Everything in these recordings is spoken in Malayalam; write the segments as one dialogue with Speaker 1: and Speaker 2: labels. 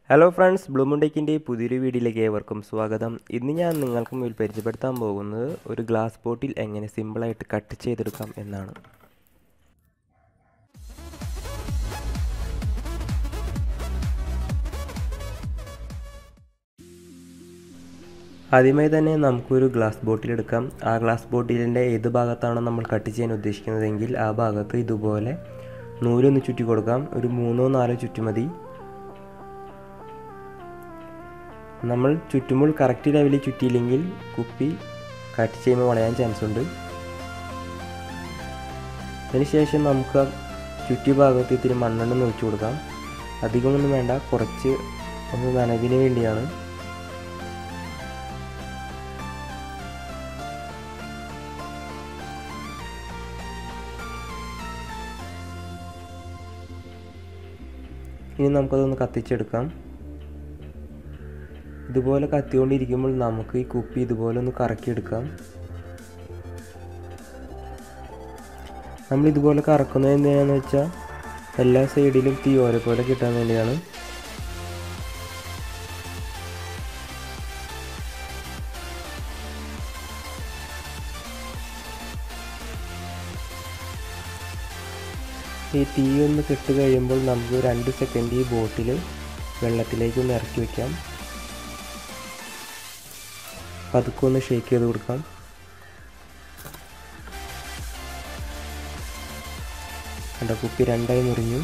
Speaker 1: ഹലോ ഫ്രണ്ട്സ് ബ്ലൂമുണ്ടേക്കിൻ്റെ പുതിയൊരു വീഡിയോയിലേക്ക് ഏവർക്കും സ്വാഗതം ഇന്ന് ഞാൻ നിങ്ങൾക്ക് മുന്നിൽ പരിചയപ്പെടുത്താൻ പോകുന്നത് ഒരു ഗ്ലാസ് ബോട്ടിൽ എങ്ങനെ സിമ്പിളായിട്ട് കട്ട് ചെയ്തെടുക്കാം എന്നാണ് ആദ്യമായി തന്നെ നമുക്കൊരു ഗ്ലാസ് ബോട്ടിൽ എടുക്കാം ആ ഗ്ലാസ് ബോട്ടിലിൻ്റെ ഏത് ഭാഗത്താണ് നമ്മൾ കട്ട് ചെയ്യാൻ ഉദ്ദേശിക്കുന്നതെങ്കിൽ ആ ഭാഗത്ത് ഇതുപോലെ നൂലൊന്ന് ചുറ്റി കൊടുക്കാം ഒരു മൂന്നോ നാലോ ചുറ്റി മതി നമ്മൾ ചുറ്റുമ്പോൾ കറക്റ്റ് ലെവലിൽ ചുറ്റിയില്ലെങ്കിൽ കുപ്പി കട്ട് ചെയ്യുമ്പോൾ വളയാൻ ചാൻസ് ഉണ്ട് അതിനുശേഷം നമുക്ക് ചുറ്റി ഭാഗത്ത് ഇത്തിരി മണ്ണെണ്ണ ഒഴിച്ചു കൊടുക്കാം അധികമൊന്നും വേണ്ട കുറച്ച് ഒന്ന് നനവിന് വേണ്ടിയാണ് ഇനി നമുക്കതൊന്ന് കത്തിച്ചെടുക്കാം ഇതുപോലെ കത്തിക്കൊണ്ടിരിക്കുമ്പോൾ നമുക്ക് ഈ കുപ്പി ഇതുപോലെ ഒന്ന് കറക്കിയെടുക്കാം നമ്മൾ ഇതുപോലെ കറക്കുന്നത് എന്തിനാന്ന് വെച്ചാൽ എല്ലാ സൈഡിലും തീ പോലെ കിട്ടാൻ വേണ്ടിയാണ് ഈ തീ ഒന്ന് കെട്ട് കഴിയുമ്പോൾ നമുക്ക് രണ്ട് സെക്കൻഡ് ഈ ബോട്ടിൽ വെള്ളത്തിലേക്ക് ഒന്ന് ഇറക്കി വയ്ക്കാം പതുക്കെ ഒന്ന് ഷേക്ക് ചെയ്ത് കൊടുക്കാം കണ്ട കുപ്പി രണ്ടായി മുറിഞ്ഞു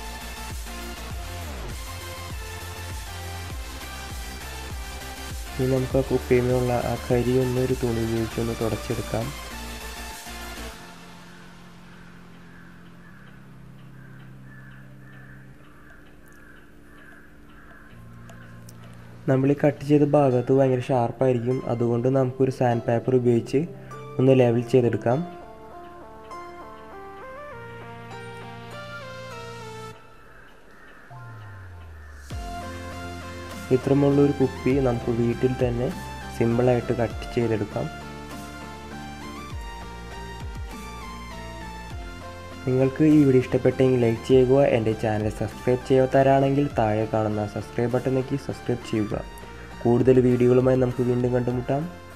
Speaker 1: ഇനി നമുക്ക് ആ കുപ്പിയിൽ നിന്നുള്ള ആ കരി ഒന്ന് ഒരു തുണി ഉപയോഗിച്ചൊന്ന് തുടച്ചെടുക്കാം നമ്മൾ ഈ കട്ട് ചെയ്ത ഭാഗത്ത് ഭയങ്കര ഷാർപ്പായിരിക്കും അതുകൊണ്ട് നമുക്കൊരു സാൻഡ് പേപ്പർ ഉപയോഗിച്ച് ഒന്ന് ലെവൽ ചെയ്തെടുക്കാം ഇത്രമുള്ള ഒരു കുപ്പി നമുക്ക് വീട്ടിൽ തന്നെ സിമ്പിളായിട്ട് കട്ട് ചെയ്തെടുക്കാം നിങ്ങൾക്ക് ഈ വീഡിയോ ഇഷ്ടപ്പെട്ടെങ്കിൽ ലൈക്ക് ചെയ്യുക എൻ്റെ ചാനൽ സബ്സ്ക്രൈബ് ചെയ്യാത്തവരാണെങ്കിൽ താഴെ കാണുന്ന സബ്സ്ക്രൈബ് ബട്ടൺ നോക്കി സബ്സ്ക്രൈബ് ചെയ്യുക കൂടുതൽ വീഡിയോകളുമായി നമുക്ക് വീണ്ടും കണ്ടുമുട്ടാം